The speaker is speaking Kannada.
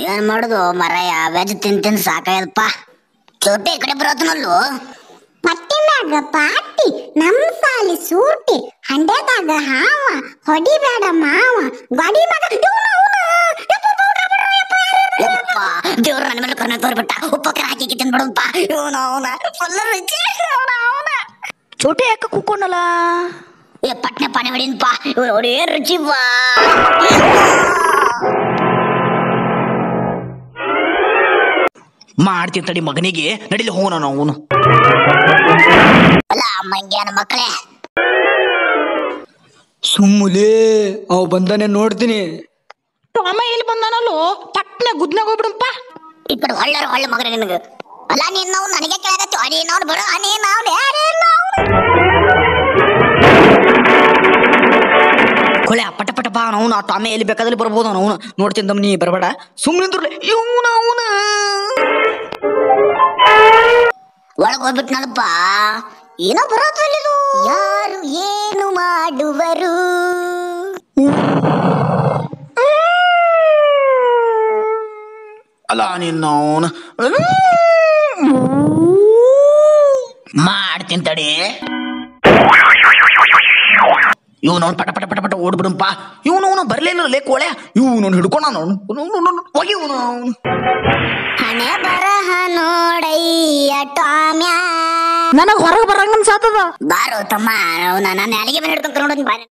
ಏನ್ ಮಾಡುದು ಮರಯ ವೆಜ್ ತಿನ್ ತಿನ್ ಸಾಕಾಯದಪ್ಪ ಚೋಟೆ ಈ ಕಡೆ ಬರೋತನಲ್ಲು ಪಟ್ಟಿ ಮ್ಯಾಗ ಪಾಟಿ ನಮ್ ಸಾಲಿ ಸೂಟಿ ಹಂಡೆದಾಗ ಹಾವ ಹೊಡಿಬೇಡ ಮಾವ ಗಾಡಿ ಮಗ ಇವ್ನು ಅವ್ನು. ಯಪ್ಪ, ಪೌಡ್ರ್ ಬಿಡ್ರಿ, ಯಪ್ಪ, ಯಾರ್ಯಾರು? ಯಪ್ಪ ದೇವ್ರ ನನ್ನ ಮೇಲೆ ಕರ್ನ ತೋರ್ಬಿಟ್ಟ ಉಪ್ಪಕ್ಕರ ಹಾಕಿ ತಿನ್ಬಿಡಪ್ಪ ಇವನ ಅವನ ಫುಲ್ ರುಚಿ ಅವನ ಅವನ ಚೋಟಿ ಯಾಕೆ ಕುಕ್ಕೊಂಡಲ್ಲ ಏ ಪಟ್ನೆ ಪಾನಿ ಹೊಡಿನ್ಪ ಇವ್ರು ನೋಡಿ ಏನ್ ರುಚಿ ಬಾ ಮಾಡ್ತೀನಿ ತಡಿ ಮಗನಿಗೆ ನಡಿಲಿ ಹೋಗೋಣ ನಾವು ಅಲ್ಲ ಮಂಗ್ಯಾನ ಮಕ್ಕಳೇ ಸುಮ್ಮುಲೇ ಅವ್ ಬಂದಾನೆ ನೋಡ್ತೀನಿ ಅಮ್ಮ ಎಲ್ಲಿ ಬಂದಾನಲ್ಲೋ ಪಟ್ನೆ ಗುದ್ನಾಗ ಹೋಗ್ಬಿಡಪ್ಪ ಈ ಕಡೆ ಹೊಳ್ಳರ ಹೊಳ್ಳ ಮಗನ ನಿನಗ ಅಲ್ಲ ನೀನ್ ನಾವು ನನಗೆ ಕೇಳಕತ್ತು ನೀನ್ ಅವ್ನು ಬಿಡು ನೀನ್ ಅವ್ನು ಯಾರೇನು ಕೊಳೆ ಪಟ ಪಟ ಬಾ ಅವನು ಆ ಟಾಮೆ ಎಲ್ಲಿ ಬೇಕಾದಲ್ಲಿ ಬರ್ಬೋದು ಅವನು ನೋಡ್ತೀನಿ ದಮ್ ನೀ ಬರಬೇಡ ಸುಮ್ಮನೆ ಇವನು ಅವನ ಒಳಗ್ ಹೋಗ್ಬಿಟ್ನಲ್ಲಪ್ಪ ಏನೋ ಬರೋದ್ರಲ್ಲಿದು ಯಾರು ಏನು ಮಾಡುವರು ಅಲ್ಲ ನಿನ್ನ ಅವನ ಮಾಡ್ತೀನಿ ತಡಿ ಇವನು ಪಟ ಪಟ ಪಟ ಪಟ ಓಡ್ಬಿಡಪ್ಪ ಇವನು ಅವನು ಬರ್ಲಿಲ್ಲ ಲೇ ಕೋಳೆ ಇವನು ಹಿಡ್ಕೊಂಡ ಹೋಗಿ ಇವನು ಅವನು ಹಣೆ ಬರಹ ನೋಡಯ್ಯ ಟಾಮ್ಯಾ ನನಗೆ ಹೊರಗೆ ಬರಂಗನ್ ಸಾತದ ಬಾರೋ ತಮ್ಮ ನಾನು ನಾಲಿಗೆ ಮೇಲೆ ಹಿಡ್ಕೊಂಡ್ ನೋಡೋದು ಬಾರಿ